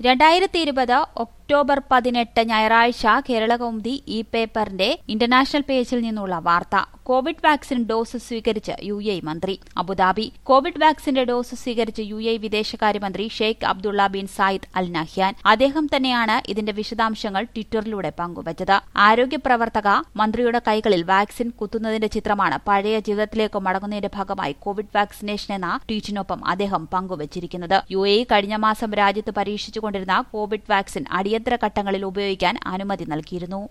രണ്ടായിരത്തി ഇരുപത് ഒക്ടോബർ പതിനെട്ട് ഞായറാഴ്ച കേരളകൗമുദി ഇ പേപ്പറിന്റെ ഇന്റർനാഷണൽ പേജിൽ നിന്നുള്ള വാർത്ത കോവിഡ് വാക്സിൻ ഡോസ് സ്വീകരിച്ച് യു എ മന്ത്രി അബുദാബി കോവിഡ് വാക്സിന്റെ ഡോസ് സ്വീകരിച്ച് യു എ വിദേശകാര്യമന്ത്രി Sheikh Abdullah bin Zayed al Nahyan അദ്ദേഹം തന്നെയാണ് ഇതിന്റെ വിശദാംശങ്ങൾ ട്വിറ്ററിലൂടെ പങ്കുവച്ചത് ആരോഗ്യ പ്രവർത്തക മന്ത്രിയുടെ കൈകളിൽ വാക്സിൻ കുത്തുന്നതിന്റെ ചിത്രമാണ് പഴയ ജീവിതത്തിലേക്ക് മടങ്ങുന്നതിന്റെ ഭാഗമായി കോവിഡ് വാക്സിനേഷൻ എന്ന ട്വീറ്റിനൊപ്പം അദ്ദേഹം പങ്കുവച്ചിരിക്കുന്നത് യു എ കഴിഞ്ഞ മാസം രാജ്യത്ത് പരീക്ഷിച്ചുകൊണ്ടിരുന്ന കോവിഡ് വാക്സിൻ അടിയന്തര ഘട്ടങ്ങളിൽ ഉപയോഗിക്കാൻ അനുമതി നൽകിയിരുന്നു